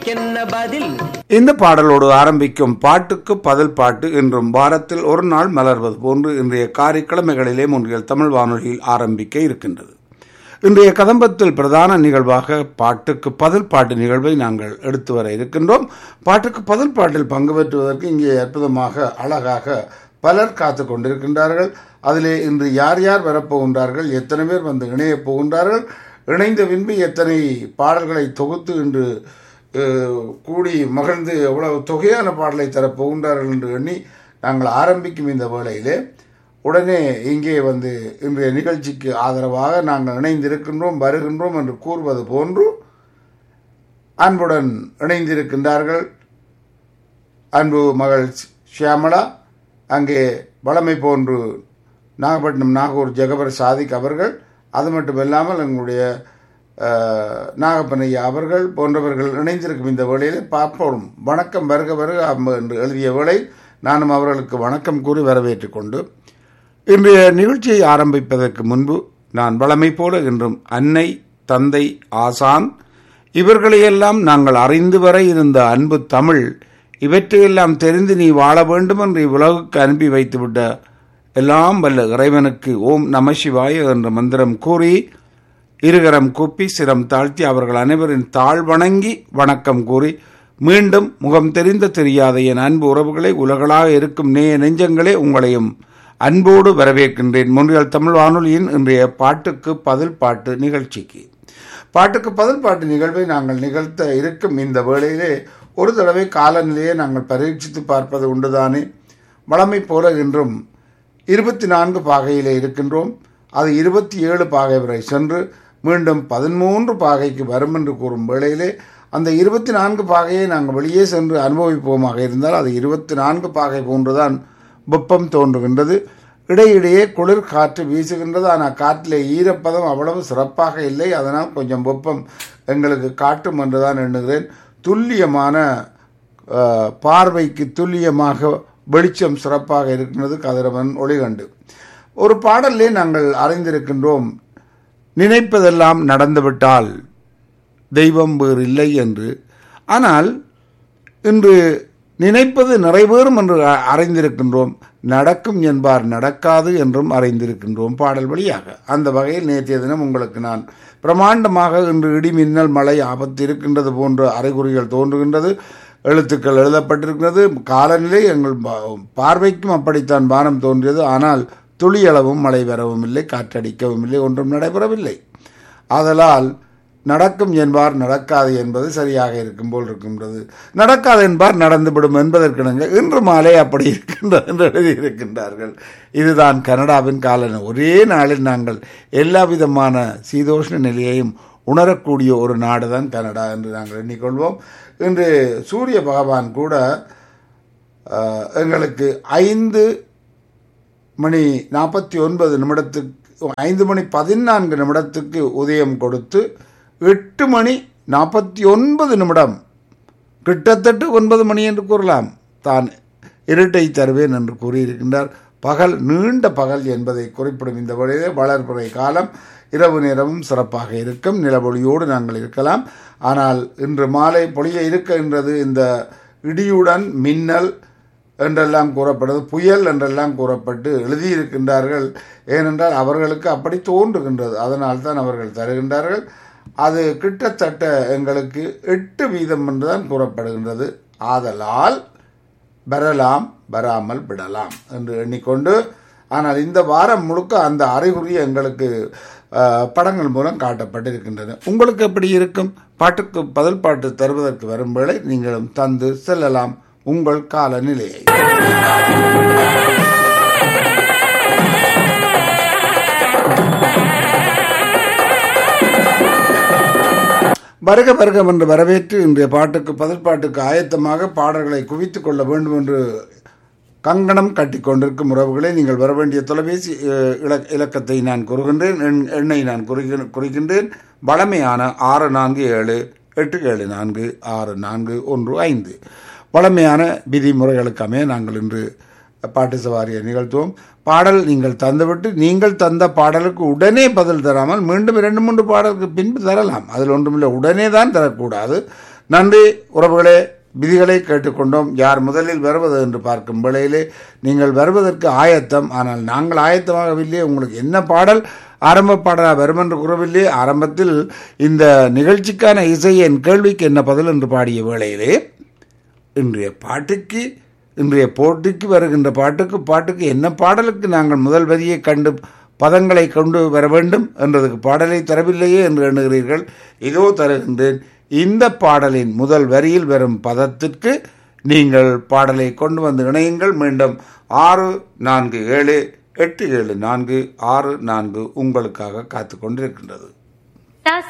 கேள்விக்கென்ன பதில் இந்த பாடலோடு ஆரம்பிக்கும் பாட்டுக்கு பதில் பாட்டு என்றும் வாரத்தில் ஒரு நாள் மலர்வது போன்று இன்றைய காரிக்கிழமைகளிலே முன்றியல் தமிழ் வானொலியில் ஆரம்பிக்க இருக்கின்றது இன்றைய கதம்பத்தில் பிரதான நிகழ்வாக பாட்டுக்கு பதில் பாட்டு நிகழ்வை நாங்கள் எடுத்து வர இருக்கின்றோம் பாட்டுக்கு பதில் பாட்டில் பங்கு பெற்றுவதற்கு இங்கே அற்புதமாக அழகாக பலர் காத்து கொண்டிருக்கின்றார்கள் அதிலே இன்று யார் யார் வரப்போகின்றார்கள் எத்தனை பேர் வந்து இணையப் போகின்றார்கள் இணைந்த பின்பு எத்தனை பாடல்களை தொகுத்து இன்று அஹ், கூடி மகிழ்ந்து எவ்வளவு தொகையான பாடலை தரப்போகின்றார்கள் என்று எண்ணி நாங்கள் ஆரம்பிக்கும் இந்த வேளையிலே உடனே இங்கே வந்து இன்றைய நிகழ்ச்சிக்கு ஆதரவாக நாங்கள் இணைந்திருக்கின்றோம் வருகின்றோம் என்று கூறுவது போன்று அன்புடன் இணைந்திருக்கின்றார்கள் அன்பு மகள் ஷியாமளா அங்கே வளமை போன்று நாகப்பட்டினம் நாகூர் ஜெகபர் சாதிக் அவர்கள் அது மட்டுமல்லாமல் எங்களுடைய அஹ், நாகப்பனையா அவர்கள் போன்றவர்கள் இணைந்திருக்கும் இந்த வேளையில் பார்ப்போம் வணக்கம் வருக வருக அம்ம என்று எழுதிய வேளை நானும் அவர்களுக்கு வணக்கம் கூறி வரவேற்றுக் கொண்டு இன்றைய நிகழ்ச்சியை ஆரம்பிப்பதற்கு முன்பு நான் வளமை போல இன்றும் அன்னை தந்தை ஆசான் இவர்களையெல்லாம் நாங்கள் அறிந்து வர இருந்த அன்பு தமிழ் இவற்றையெல்லாம் தெரிந்து நீ வாழ வேண்டும் என்று இவ்வுலகுக்கு அனுப்பி வைத்துவிட்ட எல்லாம் வல்ல இறைவனுக்கு ஓம் நம சிவாய என்ற மந்திரம் கூறி இருகரம் கூப்பி சிரம் தாழ்த்தி அவர்கள் அனைவரின் தாழ் வணங்கி வணக்கம் கூறி மீண்டும் முகம் தெரிந்த தெரியாத என் அன்பு உறவுகளை உலகளாக இருக்கும் நேய நெஞ்சங்களே உங்களையும் அன்போடு வரவேற்கின்றேன் முன்றியல் தமிழ் வானொலியின் இன்றைய பாட்டுக்கு பதில் பாட்டு நிகழ்ச்சிக்கு பாட்டுக்கு பதில் பாட்டு நிகழ்வை நாங்கள் நிகழ்த்த இருக்கும் இந்த வேளையிலே ஒரு தடவை காலநிலையை நாங்கள் பரீட்சித்து பார்ப்பது உண்டுதானே வளமை போல இன்றும் இருபத்தி நான்கு பாகையிலே இருக்கின்றோம் அது இருபத்தி ஏழு பாகை வரை சென்று மீண்டும் பதிமூன்று பாகைக்கு வரும் என்று கூறும் வேளையிலே அந்த இருபத்தி நான்கு பாகையை நாங்கள் வெளியே சென்று அனுபவிப்போமாக இருந்தால் அது இருபத்தி நான்கு பாகை போன்றுதான் வெப்பம் தோன்றுகின்றது இடையிடையே குளிர் காற்று வீசுகின்றது ஆனால் காற்றிலே ஈரப்பதம் அவ்வளவு சிறப்பாக இல்லை அதனால் கொஞ்சம் வெப்பம் எங்களுக்கு காட்டும் என்றுதான் எண்ணுகிறேன் துல்லியமான அஹ், பார்வைக்கு துல்லியமாக வெளிச்சம் சிறப்பாக இருக்கின்றது கதிரவன் ஒளிகண்டு ஒரு பாடலே நாங்கள் அறிந்திருக்கின்றோம் நினைப்பதெல்லாம் நடந்துவிட்டால் தெய்வம் வேறு இல்லை என்று ஆனால் இன்று நினைப்பது நிறைவேறும் என்று அ- அறிந்திருக்கின்றோம் நடக்கும் என்பார் நடக்காது என்றும் அறிந்திருக்கின்றோம் பாடல் வழியாக அந்த வகையில் நேற்றைய தினம் உங்களுக்கு நான் பிரமாண்டமாக இன்று இடி மின்னல் மழை ஆபத்து இருக்கின்றது போன்ற அறிகுறிகள் தோன்றுகின்றது எழுத்துக்கள் எழுதப்பட்டிருக்கிறது காலநிலை எங்கள் பா- பார்வைக்கும் அப்படித்தான் வானம் தோன்றியது ஆனால் துளியளவும் மழை வரவும் இல்லை காற்றடிக்கவும் இல்லை ஒன்றும் நடைபெறவில்லை ஆதலால் நடக்கும் என்பார் நடக்காது என்பது சரியாக இருக்கும் போல் இருக்கின்றது நடக்காது என்பார் நடந்துவிடும் என்பதற்கிணங்க இன்று மாலை அப்படி இருக்கின்றது என்று எழுதியிருக்கின்றார்கள் இதுதான் கனடாவின் காலனி ஒரே நாளில் நாங்கள் எல்லா விதமான சீதோஷ்ண நிலையையும் உணரக்கூடிய ஒரு நாடு தான் கனடா என்று நாங்கள் எண்ணிக்கொள்வோம் இன்று சூரிய பகவான் கூட அஹ், எங்களுக்கு ஐந்து மணி நாற்பத்தி ஒன்பது நிமிடத்துக்கு ஐந்து மணி பதினான்கு நிமிடத்துக்கு உதயம் கொடுத்து எட்டு மணி நாற்பத்தி ஒன்பது நிமிடம் கிட்டத்தட்ட ஒன்பது மணி என்று கூறலாம் தான் இருட்டை தருவேன் என்று கூறியிருக்கின்றார் பகல் நீண்ட பகல் என்பதை குறிப்பிடும் இந்த வழியிலே வளர்ப்புறை காலம் இரவு நேரமும் சிறப்பாக இருக்கும் நிலவொளியோடு நாங்கள் இருக்கலாம் ஆனால் இன்று மாலை பொழிய இருக்கின்றது இந்த இடியுடன் மின்னல் என்றெல்லாம் கூறப்படுது புயல் என்றெல்லாம் கூறப்பட்டு எழுதியிருக்கின்றார்கள் ஏனென்றால் அவர்களுக்கு அப்படி தோன்றுகின்றது அதனால் தான் அவர்கள் தருகின்றார்கள் அது கிட்டத்தட்ட எங்களுக்கு எட்டு வீதம் என்றுதான் கூறப்படுகின்றது ஆதலால் வரலாம் வராமல் விடலாம் என்று எண்ணிக்கொண்டு ஆனால் இந்த வாரம் முழுக்க அந்த அறிகுறி எங்களுக்கு அஹ், படங்கள் மூலம் காட்டப்பட்டிருக்கின்றன உங்களுக்கு எப்படி இருக்கும் பாட்டுக்கு பதில் பாட்டு தருவதற்கு வரும் வேளை நீங்களும் தந்து செல்லலாம் உங்கள் காலநிலையை வருக வருகம் என்று வரவேற்று இன்றைய பாட்டுக்கு பதில் பாட்டுக்கு ஆயத்தமாக பாடல்களை குவித்துக் கொள்ள வேண்டும் என்று கங்கணம் கட்டிக் கொண்டிருக்கும் உறவுகளை நீங்கள் வர வேண்டிய தொலைபேசி அஹ், இலக்- இலக்கத்தை நான் கூறுகின்றேன் எண்- எண்ணை நான் குறிகிற- குறிக்கின்றேன் வளமையான ஆறு நான்கு ஏழு எட்டு ஏழு நான்கு ஆறு நான்கு ஒன்று ஐந்து வளமையான விதிமுறைகளுக்கு அமைய நாங்கள் இன்று பாட்டு சவாரியை நிகழ்த்துவோம் பாடல் நீங்கள் தந்துவிட்டு நீங்கள் தந்த பாடலுக்கு உடனே பதில் தராமல் மீண்டும் இரண்டு மூன்று பாடலுக்கு பின்பு தரலாம் அதில் ஒன்றுமில்லை உடனே தான் தரக்கூடாது நன்றி உறவுகளே விதிகளை கேட்டுக்கொண்டோம் யார் முதலில் வருவது என்று பார்க்கும் வேளையிலே நீங்கள் வருவதற்கு ஆயத்தம் ஆனால் நாங்கள் ஆயத்தமாகவில்லை உங்களுக்கு என்ன பாடல் ஆரம்ப பாடலாக வரும் என்று கூறவில்லை ஆரம்பத்தில் இந்த நிகழ்ச்சிக்கான இசை என் கேள்விக்கு என்ன பதில் என்று பாடிய வேளையிலே இன்றைய பாட்டுக்கு இன்றைய போட்டிக்கு வருகின்ற பாட்டுக்கு பாட்டுக்கு என்ன பாடலுக்கு நாங்கள் முதல் வரியை கண்டு பதங்களை கொண்டு வர வேண்டும் என்றதுக்கு பாடலை தரவில்லையே என்று எண்ணுகிறீர்கள் இதோ தருகின்றேன் இந்த பாடலின் முதல் வரியில் வரும் பதத்திற்கு நீங்கள் பாடலை கொண்டு வந்து இணையுங்கள் மீண்டும் ஆறு நான்கு ஏழு எட்டு ஏழு நான்கு ஆறு நான்கு உங்களுக்காக காத்து கொண்டிருக்கின்றது